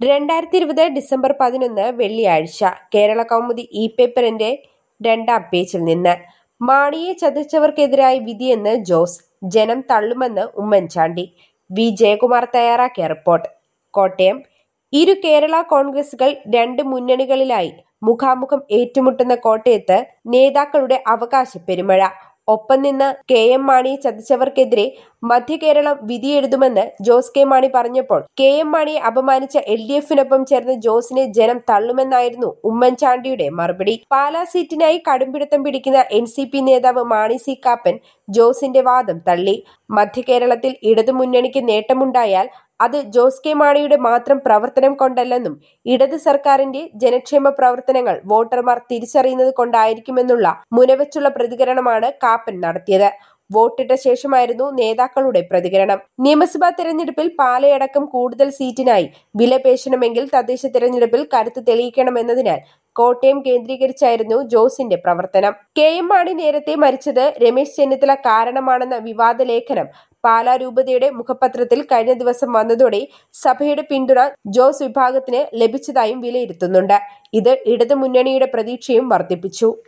രണ്ടായിരത്തി ഇരുപത് ഡിസംബർ പതിനൊന്ന് വെള്ളിയാഴ്ച കേരള കൗമുദി ഇ പേപ്പറിന്റെ രണ്ടാം പേജിൽ നിന്ന് മാണിയെ ചതിച്ചവർക്കെതിരായി വിധിയെന്ന് ജോസ് ജനം തള്ളുമെന്ന് ഉമ്മൻചാണ്ടി വി ജയകുമാർ തയ്യാറാക്കിയ റിപ്പോർട്ട് കോട്ടയം ഇരു കേരള കോൺഗ്രസുകൾ രണ്ട് മുന്നണികളിലായി മുഖാമുഖം ഏറ്റുമുട്ടുന്ന കോട്ടയത്ത് നേതാക്കളുടെ അവകാശ പെരുമഴ ഒപ്പം നിന്ന് കെ എം മാണിയെ ചതിച്ചവർക്കെതിരെ മധ്യകേരളം വിധിയെഴുതുമെന്ന് ജോസ് കെ മാണി പറഞ്ഞപ്പോൾ കെ എം മാണിയെ അപമാനിച്ച എൽ ഡി എഫിനൊപ്പം ചേർന്ന് ജോസിനെ ജനം തള്ളുമെന്നായിരുന്നു ഉമ്മൻചാണ്ടിയുടെ മറുപടി പാലാ സീറ്റിനായി കടുംപിടുത്തം പിടിക്കുന്ന എൻ സി പി നേതാവ് മാണി സി കാപ്പൻ ജോസിന്റെ വാദം തള്ളി മധ്യകേരളത്തിൽ ഇടതുമുന്നണിക്ക് നേട്ടമുണ്ടായാൽ അത് ജോസ് കെ മാണിയുടെ മാത്രം പ്രവർത്തനം കൊണ്ടല്ലെന്നും ഇടത് സർക്കാരിന്റെ ജനക്ഷേമ പ്രവർത്തനങ്ങൾ വോട്ടർമാർ തിരിച്ചറിയുന്നത് കൊണ്ടായിരിക്കുമെന്നുള്ള മുനവച്ചുള്ള പ്രതികരണമാണ് കാപ്പൻ നടത്തിയത് വോട്ടിട്ട ശേഷമായിരുന്നു നേതാക്കളുടെ പ്രതികരണം നിയമസഭാ തെരഞ്ഞെടുപ്പിൽ പാലയടക്കം കൂടുതൽ സീറ്റിനായി വിലപേശണമെങ്കിൽ തദ്ദേശ തെരഞ്ഞെടുപ്പിൽ കരുത്ത് തെളിയിക്കണമെന്നതിനാൽ കോട്ടയം കേന്ദ്രീകരിച്ചായിരുന്നു ജോസിന്റെ പ്രവർത്തനം കെ എം മാണി നേരത്തെ മരിച്ചത് രമേശ് ചെന്നിത്തല കാരണമാണെന്ന വിവാദ ലേഖനം പാലാ രൂപതയുടെ മുഖപത്രത്തിൽ കഴിഞ്ഞ ദിവസം വന്നതോടെ സഭയുടെ പിന്തുണ ജോസ് വിഭാഗത്തിന് ലഭിച്ചതായും വിലയിരുത്തുന്നുണ്ട് ഇത് ഇടതുമുന്നണിയുടെ പ്രതീക്ഷയും വർദ്ധിപ്പിച്ചു